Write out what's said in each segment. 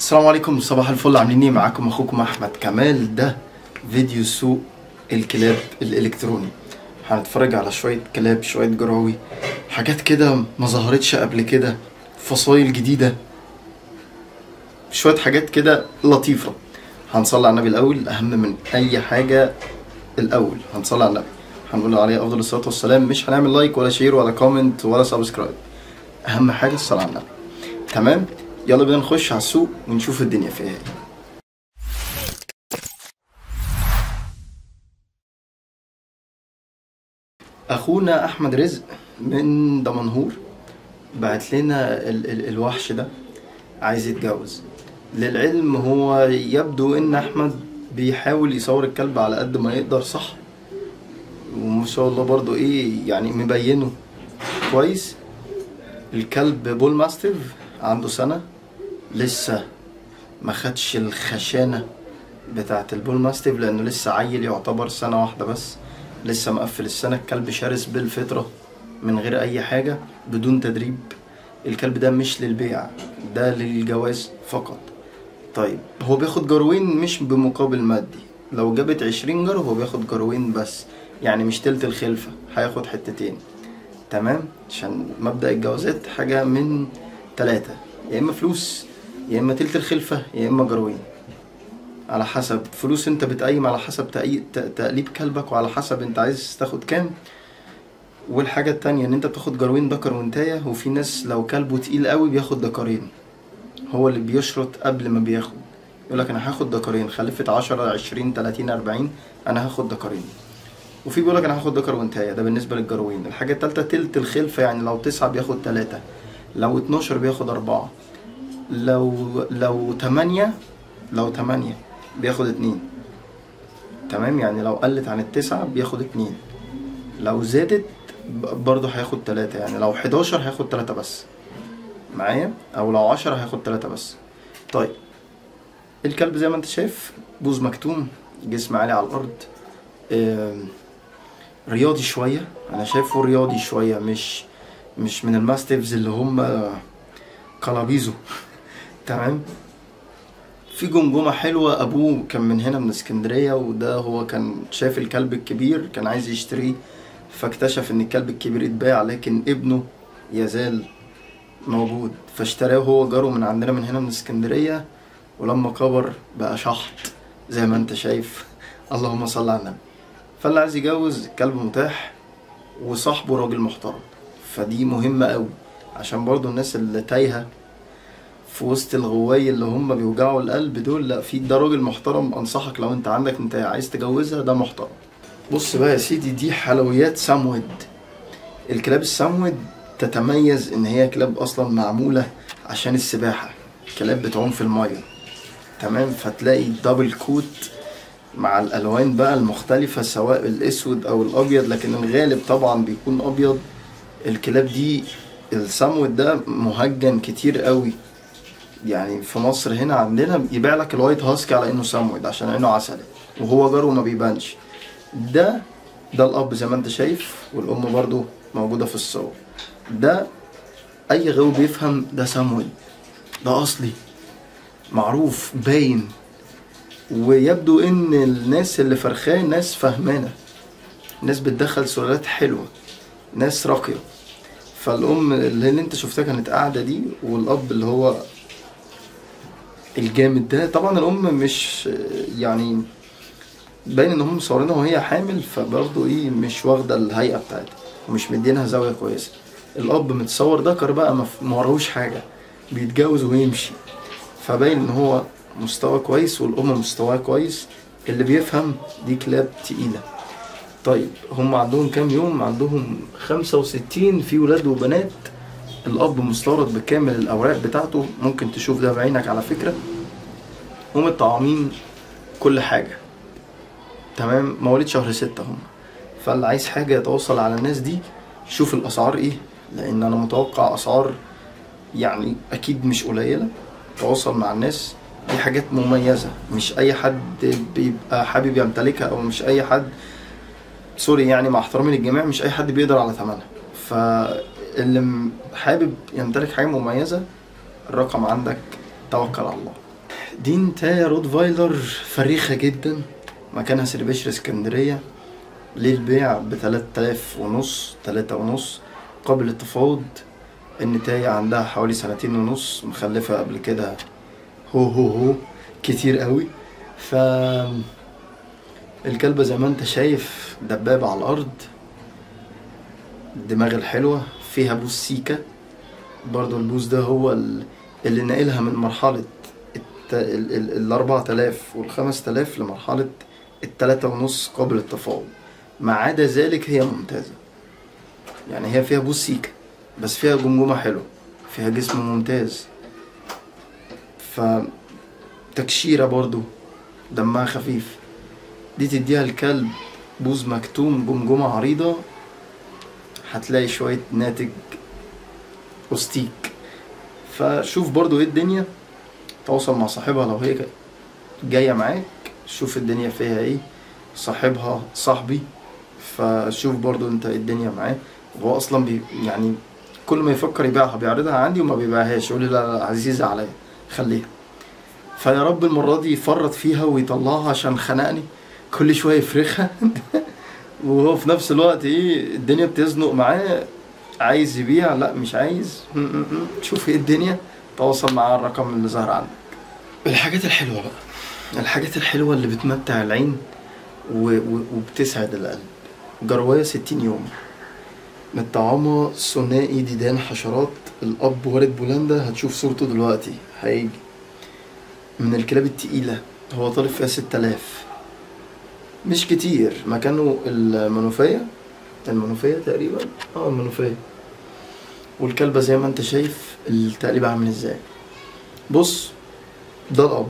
السلام عليكم صباح الفل عاملين ايه معاكم اخوكم احمد كمال ده فيديو سوق الكلاب الالكتروني هنتفرج على شويه كلاب شويه جراوي حاجات كده ما ظهرتش قبل كده فصايل جديده شويه حاجات كده لطيفه هنصلي على النبي الاول اهم من اي حاجه الاول هنصلي على النبي هنقول عليه افضل الصلاه والسلام مش هنعمل لايك ولا شير ولا كومنت ولا سبسكرايب اهم حاجه الصلاه على النبي تمام يلا بينا نخش على السوق ونشوف الدنيا فيها ايه اخونا احمد رزق من دمنهور بعت لنا ال ال الوحش ده عايز يتجوز للعلم هو يبدو ان احمد بيحاول يصور الكلب على قد ما يقدر صح وما شاء الله برضو ايه يعني مبينه كويس الكلب بول ماستيف عنده سنة لسه ما خدش الخشانة بتاعت البول ماستيف لانه لسه عيل يعتبر سنة واحدة بس لسه مقفل السنة الكلب شرس بالفطرة من غير اي حاجة بدون تدريب الكلب ده مش للبيع ده للجواز فقط طيب هو بياخد جروين مش بمقابل مادي لو جابت عشرين جرو هو بياخد جروين بس يعني مش تلت الخلفة هياخد حتتين تمام عشان مبدأ الجوازات حاجة من تلاتة يا إما فلوس يا إما تلت الخلفة يا إما جروين على حسب فلوس انت بتقيم على حسب تقي- ت- تقليب كلبك وعلى حسب انت عايز تاخد كام والحاجة التانية ان انت بتاخد جروين دكر وانتاية وفي ناس لو كلبه تقيل قوي بياخد دكرين هو اللي بيشرط قبل ما بياخد يقول لك انا هاخد دكرين خلفت عشرة عشرين تلاتين اربعين انا هاخد دكرين وفي بيقول لك انا هاخد دكر وانتايه ده بالنسبه للجروين الحاجه التالتة تلت الخلفه يعني لو تسعة بياخد تلاتة لو اتناشر بياخد أربعة لو لو تمانية لو تمانية بياخد اتنين تمام يعني لو قلت عن التسعة بياخد اتنين لو زادت ب- برضه هياخد تلاتة يعني لو حداشر هياخد تلاتة بس معايا او لو عشرة هياخد تلاتة بس طيب الكلب زي ما انت شايف بوز مكتوم جسم عالي على الارض آم، رياضي شوية أنا شايفه رياضي شوية مش مش من الماستيفز اللي هم كلابيزو تمام في جمجمة حلوة أبوه كان من هنا من اسكندرية وده هو كان شاف الكلب الكبير كان عايز يشتريه فاكتشف إن الكلب الكبير اتباع لكن ابنه يزال موجود فاشتراه هو جاره من عندنا من هنا من اسكندرية ولما كبر بقى شحط زي ما انت شايف اللهم صل على النبي فاللي عايز يجوز كلب متاح وصاحبه راجل محترم فدي مهمة قوي عشان برضو الناس اللي تايهة في وسط الغواي اللي هم بيوجعوا القلب دول لا في ده راجل محترم انصحك لو انت عندك انت عايز تجوزها ده محترم بص بقى يا سيدي دي حلويات سامود الكلاب السامود تتميز ان هي كلاب اصلا معمولة عشان السباحة كلاب بتعوم في المية تمام فتلاقي دبل كوت مع الالوان بقى المختلفه سواء الاسود او الابيض لكن الغالب طبعا بيكون ابيض الكلاب دي السمود ده مهجن كتير قوي يعني في مصر هنا عندنا يبيع لك الوايت هاسكي على انه سمود عشان عينه عسلي وهو جاره ما بيبانش ده ده الاب زي ما انت شايف والام برضو موجوده في الصور ده اي غاوي بيفهم ده سمود ده اصلي معروف باين ويبدو ان الناس اللي فرخاه ناس فهمانه ناس بتدخل سلالات حلوه ناس راقيه فالام اللي انت شفتها كانت قاعده دي والاب اللي هو الجامد ده طبعا الام مش يعني باين ان هم مصورينها وهي حامل فبرضه ايه مش واخده الهيئه بتاعتها ومش مدينها زاويه كويسه الاب متصور ذكر بقى ما ما وراهوش حاجه بيتجوز ويمشي فباين ان هو مستوى كويس والام مستواها كويس اللي بيفهم دي كلاب تقيله طيب هم عندهم كام يوم عندهم خمسة وستين في ولاد وبنات الاب مستورد بكامل الاوراق بتاعته ممكن تشوف ده بعينك على فكره ومتطعمين كل حاجه تمام مواليد شهر ستة هم فاللي عايز حاجه يتواصل على الناس دي شوف الاسعار ايه لان انا متوقع اسعار يعني اكيد مش قليله تواصل مع الناس دي حاجات مميزة مش أي حد بيبقى حابب يمتلكها أو مش أي حد سوري يعني مع احترامي للجميع مش أي حد بيقدر على ثمنها فاللي م- حابب يمتلك حاجة مميزة الرقم عندك توكل على الله دي نتاية رود فايلر فريخة جدا مكانها سيربشر اسكندرية للبيع بتلات آلاف ونص تلاتة ونص قبل التفاوض النتاية عندها حوالي سنتين ونص مخلفة قبل كده هو هو هو كتير قوي ف الكلبة زي ما انت شايف دبابة على الأرض الدماغ الحلوة فيها بوس سيكا برضو البوس ده هو ال- اللي ناقلها من مرحلة الت- ال- ال- الأربعة آلاف والخمس آلاف لمرحلة التلاتة ونص قبل التفاوض ما عدا ذلك هي ممتازة يعني هي فيها بوس سيكا بس فيها جمجمة حلوة فيها جسم ممتاز ف تكشيرة برضو دمها خفيف دي تديها الكلب بوز مكتوم جمجمة عريضة هتلاقي شوية ناتج أستيك فشوف برضو ايه الدنيا تواصل مع صاحبها لو هي جاية معاك شوف الدنيا فيها ايه صاحبها صاحبي فشوف برضو انت إيه الدنيا معاه وهو اصلا بي يعني كل ما يفكر يبيعها بيعرضها عندي وما بيبيعهاش يقول لي لا لا عزيزة عليا خليها فيا رب المرة دي يفرط فيها ويطلعها عشان خنقني كل شوية يفرخها وهو في نفس الوقت ايه الدنيا بتزنق معاه عايز يبيع لا مش عايز م- م- م. شوف ايه الدنيا تواصل معاه على الرقم اللي ظهر عندك الحاجات الحلوة بقى الحاجات الحلوة اللي بتمتع العين و... و... وبتسعد القلب جرواية ستين يوم متطعمة ثنائي ديدان حشرات الأب وارد بولندا هتشوف صورته دلوقتي هيجي من الكلاب التقيلة هو طالب فيها ستة آلاف مش كتير مكانه المنوفية المنوفية تقريبا اه المنوفية والكلبة زي ما انت شايف التقليب عامل ازاي بص ده الأب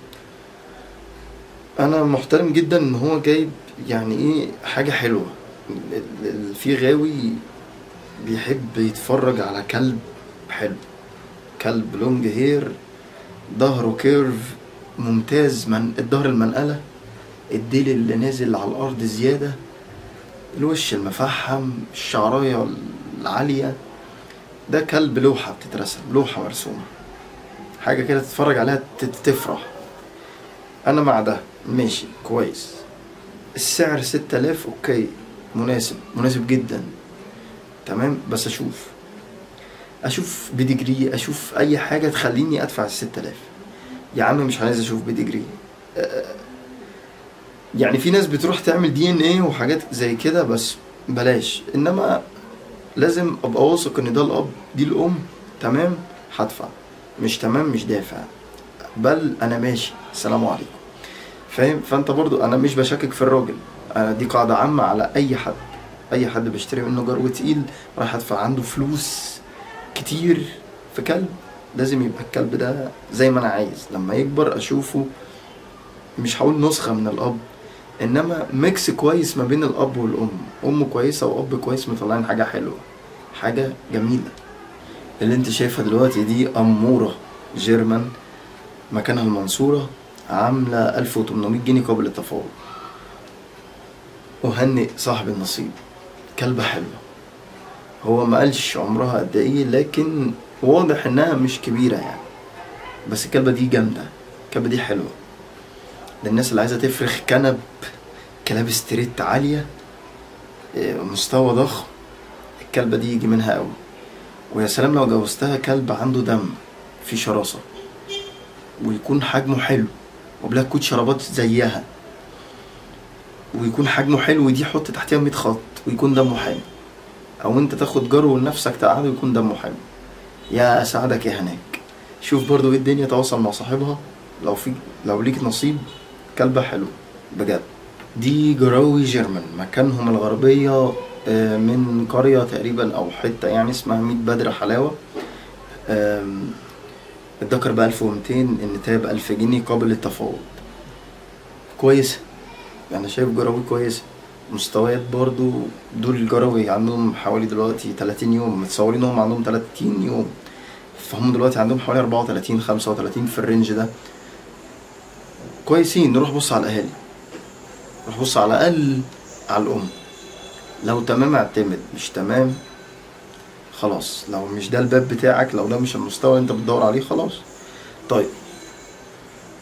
أنا محترم جدا إن هو جايب يعني إيه حاجة حلوة ال- ال- في غاوي بيحب يتفرج على كلب حلو كلب لونج هير ظهره كيرف ممتاز من الظهر المنقلة الديل اللي نازل على الأرض زيادة الوش المفحم الشعراية العالية ده كلب لوحة بتترسم لوحة مرسومة حاجة كده تتفرج عليها تت- تفرح أنا مع ده ماشي كويس السعر ستة آلاف أوكي مناسب مناسب جدا تمام بس أشوف أشوف بيديجري أشوف أي حاجة تخليني أدفع الستة آلاف يا عم مش عايز أشوف بيديجري أه، يعني في ناس بتروح تعمل دي ان ايه وحاجات زي كده بس بلاش انما لازم ابقى واثق ان ده الاب دي الام تمام هدفع مش تمام مش دافع بل انا ماشي السلام عليكم فاهم فانت برضو انا مش بشكك في الراجل أنا دي قاعدة عامة على اي حد اي حد بيشتري منه جرو تقيل رايح ادفع عنده فلوس كتير في كلب لازم يبقى الكلب ده زي ما انا عايز لما يكبر اشوفه مش هقول نسخة من الاب انما ميكس كويس ما بين الاب والام ام كويسه واب كويس مطلعين حاجه حلوه حاجه جميله اللي انت شايفها دلوقتي دي اموره جيرمان مكانها المنصوره عامله 1800 جنيه قبل التفاوض وهنئ صاحب النصيب كلبه حلوه هو ما قالش عمرها قد ايه لكن واضح انها مش كبيره يعني بس الكلبه دي جامده الكلبه دي حلوه للناس اللي عايزه تفرخ كنب كلاب ستريت عاليه إيه، مستوى ضخم الكلبه دي يجي منها قوي ويا سلام لو جوزتها كلب عنده دم في شراسه ويكون حجمه حلو وبلا كوت شرابات زيها ويكون حجمه حلو ودي حط تحتها 100 خط ويكون دمه حلو او انت تاخد جرو لنفسك تقعده ويكون دمه حلو يا سعدك يا هناك شوف برضو ايه الدنيا تواصل مع صاحبها لو في لو ليك نصيب كلبة حلو بجد دي جراوي جيرمان مكانهم الغربية آه، من قرية تقريبا أو حتة يعني اسمها ميت بدر حلاوة آم، الذكر ب 1200 النتاية ب 1000 جنيه قابل للتفاوض كويسة أنا شايف جراوي كويسة مستويات برضو دول الجراوي عندهم حوالي دلوقتي 30 يوم متصورين هم عندهم 30 يوم فهم دلوقتي عندهم حوالي 34 35 في الرينج ده كويسين نروح بص على الاهالي نروح بص على الاقل على الام لو تمام اعتمد مش تمام خلاص لو مش ده الباب بتاعك لو ده مش المستوى اللي انت بتدور عليه خلاص طيب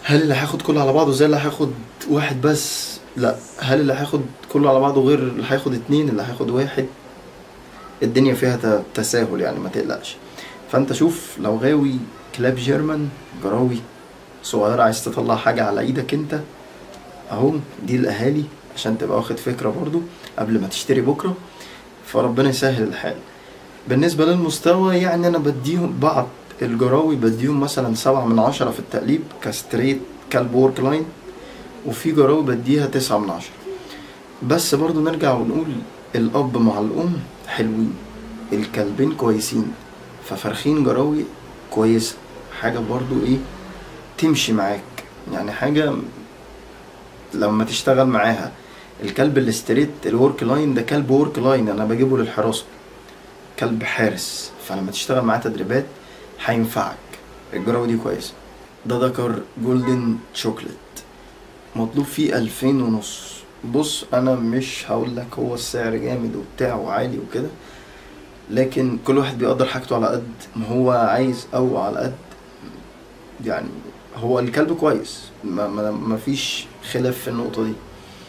هل اللي هياخد كله على بعضه زي اللي هياخد واحد بس لا هل اللي هياخد كله على بعضه غير اللي هياخد اتنين اللي هياخد واحد الدنيا فيها ت- تساهل يعني ما تقلقش فانت شوف لو غاوي كلاب جيرمان جراوي صغيرة عايز تطلع حاجة على ايدك انت اهو دي الاهالي عشان تبقى واخد فكرة برضو قبل ما تشتري بكرة فربنا يسهل الحال بالنسبة للمستوى يعني انا بديهم بعض الجراوي بديهم مثلا سبعة من عشرة في التقليب كستريت كلب وورك لاين وفي جراوي بديها تسعة من عشرة بس برضو نرجع ونقول الأب مع الأم حلوين الكلبين كويسين ففرخين جراوي كويسة حاجة برضو إيه تمشي معاك يعني حاجة لما تشتغل معاها الكلب الاستريت الورك لاين ده كلب ورك لاين أنا بجيبه للحراسة كلب حارس فلما تشتغل معاه تدريبات هينفعك الجراوي دي كويسة ده ذكر جولدن شوكليت مطلوب فيه ألفين ونص بص أنا مش هقول لك هو السعر جامد وبتاع وعالي وكده لكن كل واحد بيقدر حاجته على قد ما هو عايز أو على قد يعني هو الكلب كويس ما, ما, ما فيش خلاف في النقطة دي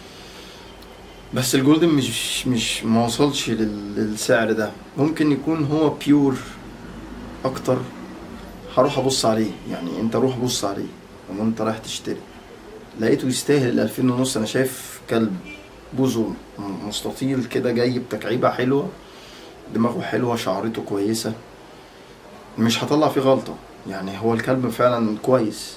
بس الجولدن مش مش ما وصلش لل- للسعر ده ممكن يكون هو بيور اكتر هروح ابص عليه يعني انت روح بص عليه لما انت رايح تشتري لقيته يستاهل الألفين ونص انا شايف كلب بوزه م- مستطيل كده جاي بتكعيبة حلوة دماغه حلوة شعرته كويسة مش هطلع فيه غلطة يعني هو الكلب فعلا كويس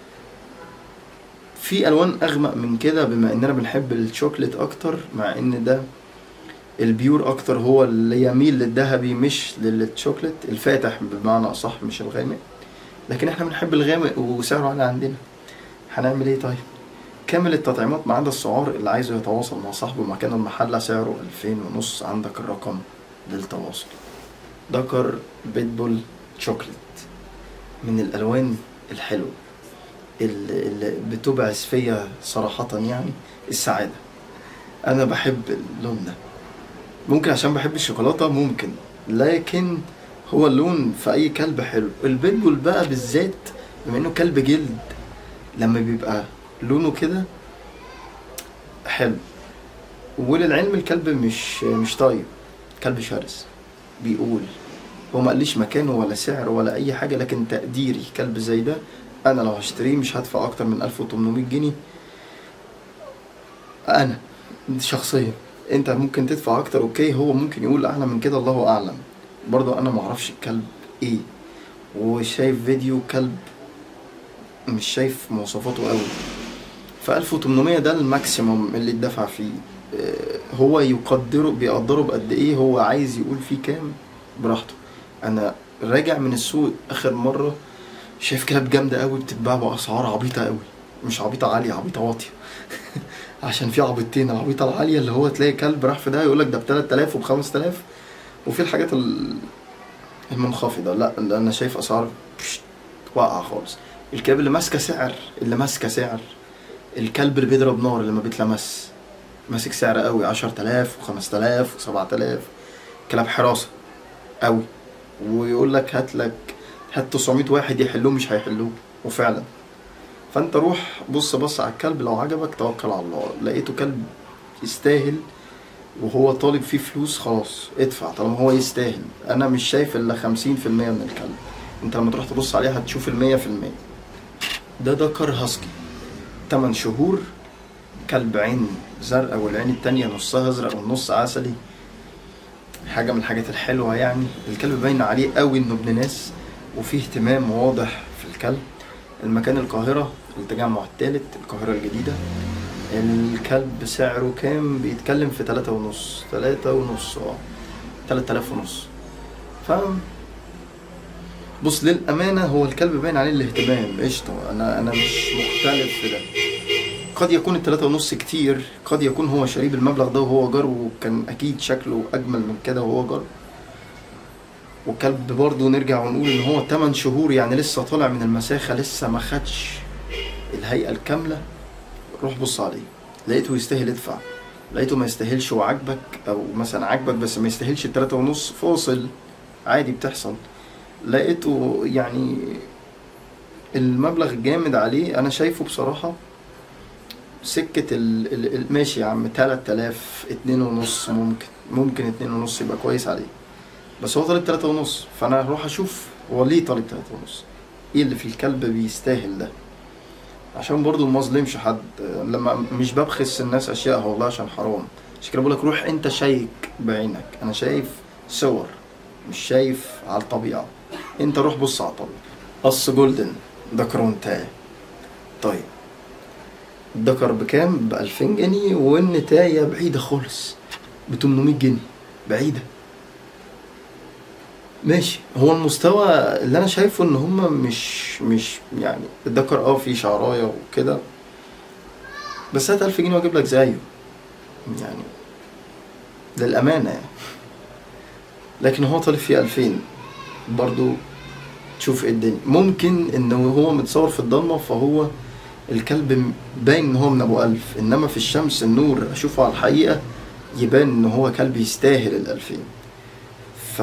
في الوان اغمق من كده بما اننا بنحب الشوكليت اكتر مع ان ده البيور اكتر هو اللي يميل للذهبي مش للشوكليت الفاتح بمعنى اصح مش الغامق لكن احنا بنحب الغامق وسعره عالي عندنا هنعمل ايه طيب كامل التطعيمات ما عدا السعار اللي عايزه يتواصل مع صاحبه مكان المحل سعره ألفين ونص عندك الرقم للتواصل دكر بيتبول شوكليت من الالوان الحلوه اللي اللي بتبعث فيا صراحة يعني السعادة أنا بحب اللون ده ممكن عشان بحب الشوكولاتة ممكن لكن هو اللون في أي كلب حلو البيتبول بقى بالذات بما إنه كلب جلد لما بيبقى لونه كده حلو وللعلم الكلب مش مش طيب كلب شرس بيقول هو ما قاليش مكانه ولا سعر ولا اي حاجه لكن تقديري كلب زي ده انا لو هشتريه مش هدفع اكتر من 1800 جنيه انا شخصيا انت ممكن تدفع اكتر اوكي هو ممكن يقول اعلى من كده الله اعلم برضو انا معرفش الكلب ايه وشايف فيديو كلب مش شايف مواصفاته قوي ف 1800 ده الماكسيموم اللي اتدفع فيه آه، هو يقدره بيقدره بقد ايه هو عايز يقول فيه كام براحته انا راجع من السوق اخر مره شايف كلاب جامده قوي بتتباع باسعار عبيطه قوي مش عبيطه عاليه عبيطه واطيه عشان في عبيطتين العبيطه العاليه اللي هو تلاقي كلب راح في ده يقول لك ده ب 3000 وب 5000 وفي الحاجات ال- المنخفضه لا اللي انا شايف اسعار بشت، واقعه خالص الكلاب اللي ماسكه سعر اللي ماسكه سعر الكلب اللي بيضرب نار اللي ما بيتلمس ماسك سعر قوي 10000 و5000 و7000 كلاب حراسه قوي ويقول لك هات لك هات 900 واحد يحلوه مش هيحلوه وفعلا فانت روح بص بص على الكلب لو عجبك توكل على الله لقيته كلب يستاهل وهو طالب فيه فلوس خلاص ادفع طالما هو يستاهل انا مش شايف الا 50% من الكلب انت لما تروح تبص عليه هتشوف المية في المية ده دكر هاسكي 8 شهور كلب عين زرقاء والعين التانية نصها ازرق والنص عسلي حاجة من الحاجات الحلوة يعني الكلب باين عليه قوي انه ابن ناس وفيه اهتمام واضح في الكلب المكان القاهرة التجمع الثالث القاهرة الجديدة الكلب سعره كام بيتكلم في تلاتة ونص تلاتة ونص اه تلات آلاف ونص ف بص للأمانة هو الكلب باين عليه الاهتمام قشطة أنا أنا مش مختلف في ده قد يكون التلاتة ونص كتير قد يكون هو شاريه بالمبلغ ده وهو جار وكان أكيد شكله أجمل من كده وهو جار والكلب برضه نرجع ونقول إن هو 8 شهور يعني لسه طالع من المساخة لسه ما خدش الهيئة الكاملة روح بص عليه لقيته يستاهل ادفع لقيته ما يستاهلش وعاجبك او مثلا عاجبك بس ما يستاهلش التلاتة ونص فاصل عادي بتحصل لقيته يعني المبلغ الجامد عليه انا شايفه بصراحة سكة ال ال ال- ماشي يا عم 3000 اتنين ونص ممكن ممكن اتنين ونص يبقى كويس عليه بس هو طالب تلاتة ونص فانا هروح اشوف هو ليه طالب تلاتة ونص ايه اللي في الكلب بيستاهل ده عشان برضو ما اظلمش حد لما مش ببخس الناس اشياء والله عشان حرام عشان كده بقول لك روح انت شيك بعينك انا شايف صور مش شايف على الطبيعه انت روح بص على الطبيعه قص جولدن ده كرونتاي طيب الدكر بكام ب 2000 جنيه والنتايه بعيده خالص ب 800 جنيه بعيده ماشي هو المستوى اللي انا شايفه ان هما مش مش يعني الدكر اه فيه شعرايه وكده بس هات 1000 جنيه واجيب لك زيه يعني للامانه يعني لكن هو طالب فيه 2000 برضو تشوف ايه الدنيا ممكن انه هو متصور في الضلمه فهو الكلب م- باين ان هو من ابو الف انما في الشمس النور اشوفه على الحقيقه يبان ان هو كلب يستاهل الالفين ف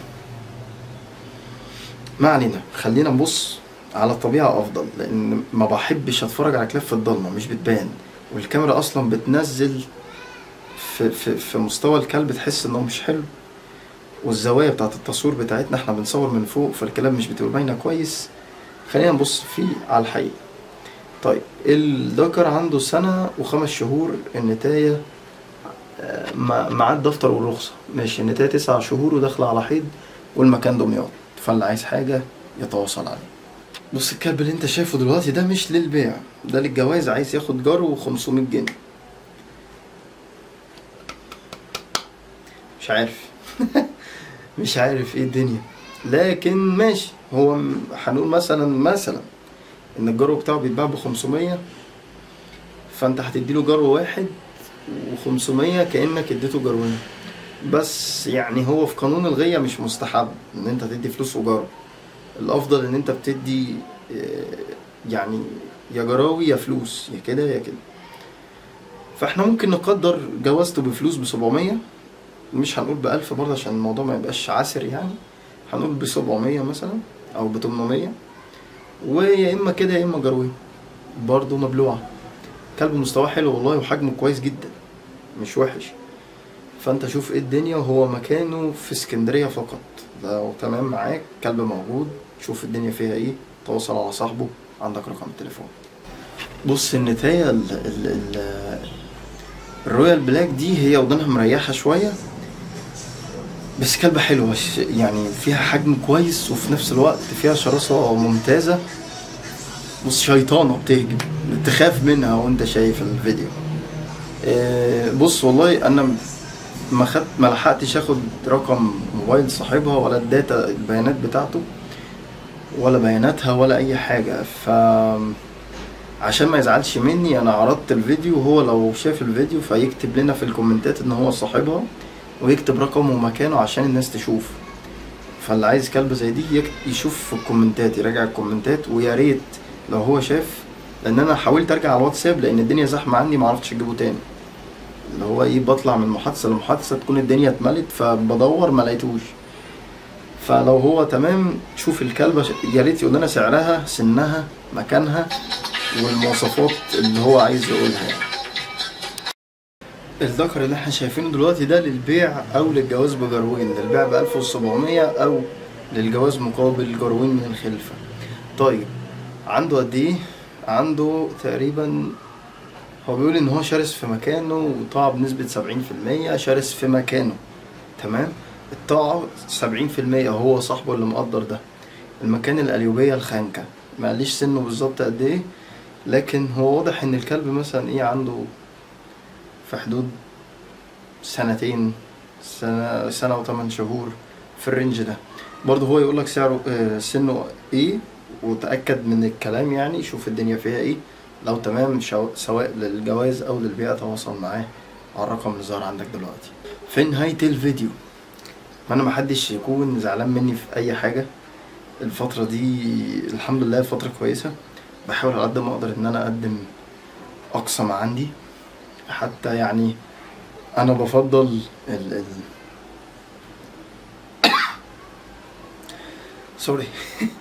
ما علينا خلينا نبص على الطبيعة أفضل لأن ما بحبش أتفرج على كلاب في الضلمة مش بتبان والكاميرا أصلا بتنزل في, في, في مستوى الكلب تحس إنه مش حلو والزوايا بتاعت التصوير بتاعتنا احنا بنصور من فوق فالكلاب مش بتبقى باينة كويس خلينا نبص فيه على الحقيقة طيب الدكر عنده سنة وخمس شهور النتاية آه، مع مع الدفتر والرخصة ماشي النتاية تسع شهور وداخلة على حيض والمكان دمياط فاللي عايز حاجة يتواصل عليه بص الكلب اللي انت شايفه دلوقتي ده مش للبيع ده للجواز عايز ياخد جرو 500 جنيه مش عارف مش عارف ايه الدنيا لكن ماشي هو م- هنقول مثلا مثلا ان الجرو بتاعه بيتباع ب 500 فانت هتديله جرو واحد و500 كانك اديته جروين بس يعني هو في قانون الغية مش مستحب ان انت تدي فلوس وجرو الافضل ان انت بتدي آه، يعني يا جراوي يا فلوس يا كده يا كده فاحنا ممكن نقدر جوازته بفلوس ب 700 مش هنقول ب 1000 برضه عشان الموضوع ما يبقاش عسر يعني هنقول ب 700 مثلا او ب 800 ويا اما كده يا اما جروي برضه مبلوعه كلب مستواه حلو والله وحجمه كويس جدا مش وحش فانت شوف ايه الدنيا وهو مكانه في اسكندريه فقط لو تمام معاك كلب موجود شوف الدنيا فيها ايه تواصل على صاحبه عندك رقم التليفون بص النتاية ال ال ال الرويال بلاك دي هي ودانها مريحة شوية بس كلبة حلوة ش- يعني فيها حجم كويس وفي نفس الوقت فيها شراسة ممتازة بص شيطانة بتهجم تخاف منها وانت شايف الفيديو آه، بص والله انا ما خدت ما لحقتش اخد رقم موبايل صاحبها ولا الداتا البيانات بتاعته ولا بياناتها ولا اي حاجه ف عشان ما يزعلش مني انا عرضت الفيديو وهو لو شاف الفيديو فيكتب لنا في الكومنتات ان هو صاحبها ويكتب رقمه ومكانه عشان الناس تشوف فاللي عايز كلب زي دي يك- يشوف في الكومنتات يراجع الكومنتات ويا ريت لو هو شاف لان انا حاولت ارجع على الواتساب لان الدنيا زحمه عندي ما عرفتش اجيبه تاني اللي هو ايه بطلع من محادثه لمحادثه تكون الدنيا اتملت فبدور ما لقيتوش فلو هو تمام شوف الكلبه ش- يا ريت يقول لنا سعرها سنها مكانها والمواصفات اللي هو عايز يقولها يعني. الذكر اللي احنا شايفينه دلوقتي ده للبيع او للجواز بجروين للبيع ب 1700 او للجواز مقابل جروين من الخلفه طيب عنده قد ايه عنده تقريبا هو بيقول ان هو شرس في مكانه وطاعة بنسبة سبعين في المية شرس في مكانه تمام الطاعة سبعين في المية هو صاحبه اللي مقدر ده المكان القليوبية الخانكة معليش سنه بالظبط قد ايه لكن هو واضح ان الكلب مثلا ايه عنده في حدود سنتين سنة سنة وثمان شهور في الرينج ده برضه هو يقول لك سعره آه، سنه ايه وتأكد من الكلام يعني شوف الدنيا فيها ايه لو تمام شو- سواء للجواز او للبيع تواصل معاه على الرقم اللي ظهر عندك دلوقتي في نهاية الفيديو اتمنى محدش يكون زعلان مني في اي حاجة الفترة دي الحمد لله فترة كويسة بحاول على قد ما اقدر ان انا اقدم اقصى ما عندي حتى يعني انا بفضل ال ال سوري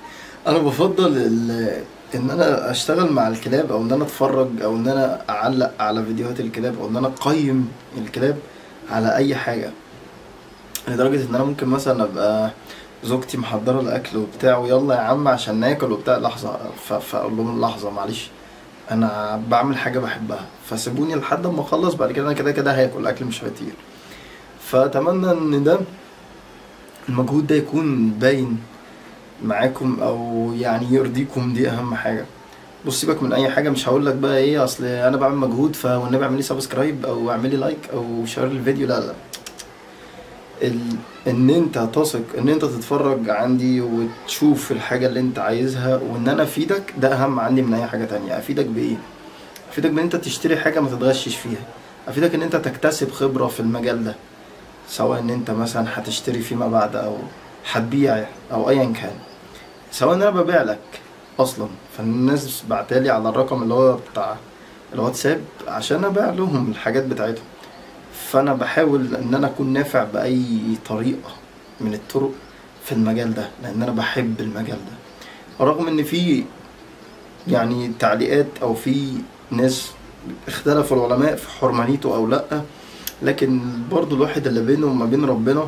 انا بفضل ال- ان انا اشتغل مع الكلاب او ان انا اتفرج او ان انا اعلق على فيديوهات الكلاب او ان انا اقيم الكلاب على اي حاجه لدرجه ان انا ممكن مثلا ابقى زوجتي محضره الاكل وبتاع ويلا يا عم عشان ناكل وبتاع لحظه ف- فاقول لهم لحظه معلش انا بعمل حاجه بحبها فسيبوني لحد ما اخلص بعد كده انا كده كده هاكل الاكل مش هيطير فاتمنى ان ده المجهود ده يكون باين معاكم او يعني يرضيكم دي اهم حاجه بص سيبك من اي حاجه مش هقول لك بقى ايه اصل انا بعمل مجهود فوالنبي اعمل لي سبسكرايب او اعمل لي لايك او شير الفيديو لا لا ال... ان انت تثق ان انت تتفرج عندي وتشوف الحاجه اللي انت عايزها وان انا افيدك ده اهم عندي من اي حاجه تانية افيدك بايه افيدك بان انت تشتري حاجه ما تتغشش فيها افيدك ان انت تكتسب خبره في المجال ده سواء ان انت مثلا هتشتري فيما بعد او هتبيع او ايا كان سواء ان انا ببيع لك اصلا فالناس بعتالي على الرقم اللي هو بتاع الواتساب عشان ابيع لهم الحاجات بتاعتهم فانا بحاول ان انا اكون نافع باي طريقه من الطرق في المجال ده لان انا بحب المجال ده رغم ان في يعني تعليقات او في ناس اختلفوا العلماء في حرمانيته او لا لكن برضو الواحد اللي بينه وما بين ربنا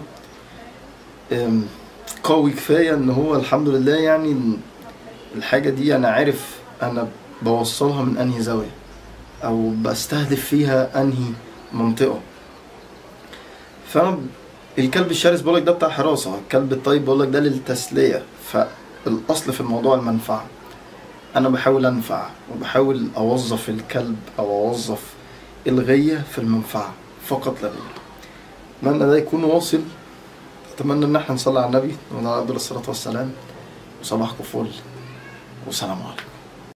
أم، قوي كفايه ان هو الحمد لله يعني الحاجه دي انا عارف انا بوصلها من انهي زاويه او بستهدف فيها انهي منطقه فانا الكلب الشرس بقولك ده بتاع حراسه الكلب الطيب بقولك ده للتسليه فالاصل في الموضوع المنفعه انا بحاول انفع وبحاول اوظف الكلب او اوظف الغيه في المنفعه فقط لا غير اتمنى ده يكون واصل اتمنى ان احنا نصلي على النبي وعلى افضل الصلاه والسلام وصباحكم فل والسلام عليكم